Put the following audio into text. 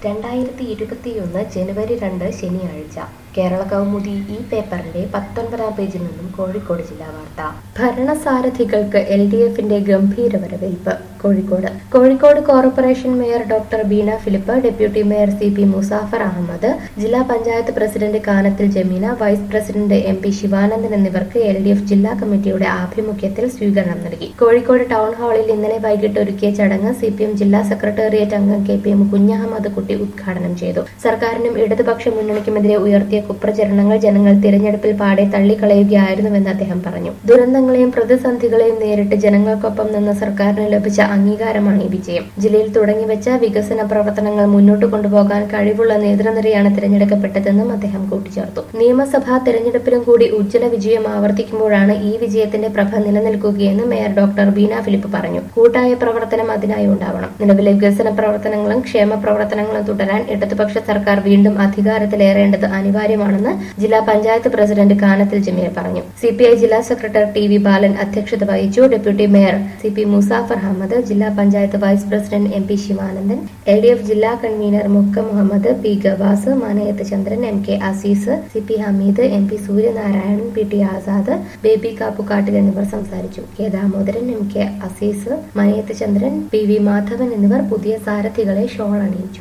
രണ്ടായിരത്തി ഇരുപത്തിയൊന്ന് ജനുവരി രണ്ട് ശനിയാഴ്ച കേരള കൗമുദി ഈ പേപ്പറിന്റെ പത്തൊൻപതാം പേജിൽ നിന്നും കോഴിക്കോട് ജില്ലാ വാർത്ത ഭരണസാരഥികൾക്ക് എൽ ഡി എഫിന്റെ ഗംഭീര വരവേൽപ്പ് Kozhikode Kozhikode corporation mayor doctor Beena Philip deputy mayor C P Musafar Ahammed ജില്ലാ panchayat president Kanathil Jamina vice president M P Sivanandan എന്നിവർക്ക് എൽ ഡി എഫ് ജില്ലാ കമ്മിറ്റിയുടെ ആഭിമുഖ്യത്തിൽ സ്വീകരണം നൽകി കോഴിക്കോട് ടൗൺ ഹാളിൽ ഇന്നലെ വൈകിട്ട് ഒരുക്കിയ ചടങ്ങ് സി പി എം ജില്ലാ സെക്രട്ടേറിയറ്റ് അംഗം K P M Kunhahammed Kutty ഉദ്ഘാടനം ചെയ്തു സർക്കാരിനും ഇടതുപക്ഷ മുന്നണിക്കുമെതിരെ ഉയർത്തിയ കുപ്രചരണങ്ങൾ ജനങ്ങൾ തിരഞ്ഞെടുപ്പിൽ പാടെ തള്ളിക്കളയുകയായിരുന്നുവെന്ന് അദ്ദേഹം പറഞ്ഞു ദുരന്തങ്ങളെയും പ്രതിസന്ധികളെയും നേരിട്ട് ജനങ്ങൾക്കൊപ്പം നിന്ന് സർക്കാരിന് ലഭിച്ച അംഗീകാരമാണ് ഈ വിജയം ജില്ലയിൽ തുടങ്ങിവെച്ച വികസന പ്രവർത്തനങ്ങൾ മുന്നോട്ട് കൊണ്ടുപോകാൻ കഴിവുള്ള നേതൃനിരയാണ് തിരഞ്ഞെടുക്കപ്പെട്ടതെന്നും അദ്ദേഹം കൂട്ടിച്ചേർത്തു നിയമസഭാ തെരഞ്ഞെടുപ്പിലും കൂടി ഉജ്ജ്വല വിജയം ആവർത്തിക്കുമ്പോഴാണ് ഈ വിജയത്തിന്റെ പ്രഭ നിലനിൽക്കുകയെന്ന് മേയർ ഡോക്ടർ ബീന ഫിലിപ്പ് പറഞ്ഞു കൂട്ടായ പ്രവർത്തനം അതിനായി ഉണ്ടാവണം നിലവിലെ വികസന പ്രവർത്തനങ്ങളും ക്ഷേമ പ്രവർത്തനങ്ങളും തുടരാൻ ഇടതുപക്ഷ സർക്കാർ വീണ്ടും അധികാരത്തിലേറേണ്ടത് അനിവാര്യമാണെന്ന് ജില്ലാ പഞ്ചായത്ത് പ്രസിഡന്റ് കാനത്തിൽ ജമീർ പറഞ്ഞു സി പി ഐ ജില്ലാ സെക്രട്ടറി ടി വി ബാലൻ അധ്യക്ഷത വഹിച്ചു deputy mayor C P Musafar Ahammed ജില്ലാ panchayat vice president M P Sivanandan L D F ജില്ലാ convener Mukka Muhammad P Gavas Manayath Chandran M K Azeez C P Hameed M P Suryanarayanan P T Asad Baby Kappukattil എന്നിവർ സംസാരിച്ചു K Damodaran M K Azeez Manayath Chandran P V Madhavan എന്നിവർ പുതിയ സാരഥികളെ shawl അണിയിച്ചു